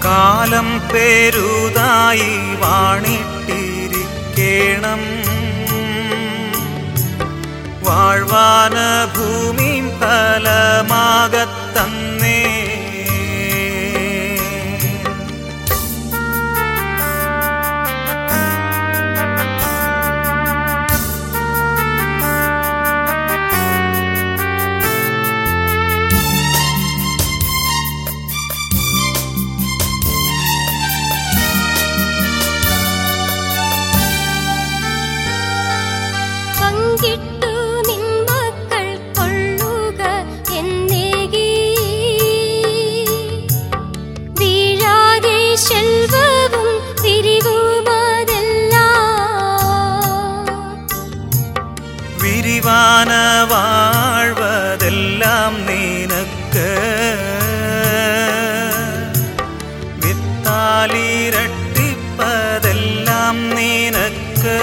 കാലം പേരുതായി വാണിട്ടിരിക്കേണം വാഴ്വാന ഭൂമിയും ഫലമാകത്തന്നേ പങ്കിട്ടു നിൻ മക്കൾ കൊള്ളുക എന്നേകി വീഴാതെ ശെൽവവും വിരിവുമതെല്ലാം വിരിവാന വാഴ്വതെല്ലാം നിനക്ക് വിത്താലിരട്ടിപ്പതെല്ലാം നിനക്ക്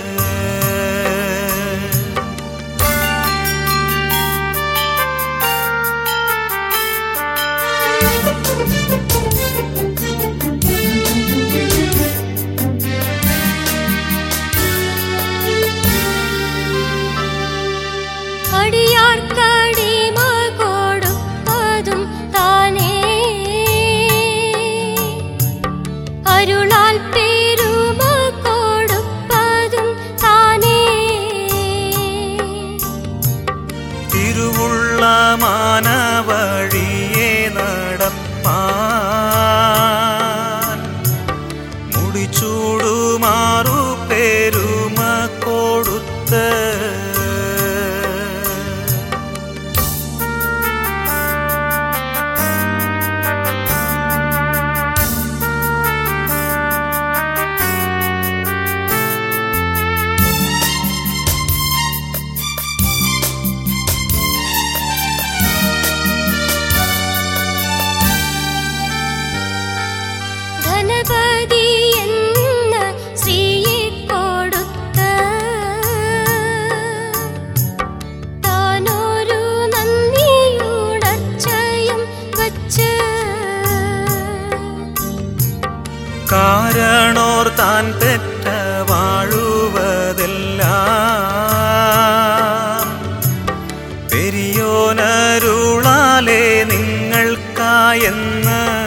അടിയാർക്കടിമ കൊടുപ്പതും താനേ അരുളാൽ പേരുമ കൊടുപ്പതും താനേ തിരുവുള്ള മാനവഴിയെ നടപ്പാൻ മുടിച്ചൂടുമാറു പെരുമ കൊടുത്ത് ധനപതി എന്ന ശ്രീയെ കൊടുത്ത് താനൊരു നന്ദിയുണർച്ചയും വച്ച് കാരണോർ താൻ പെറ്റ വാഴുവതെല്ലാം പെരിയോനരുളാലേ നിങ്ങൾക്കായെന്ന്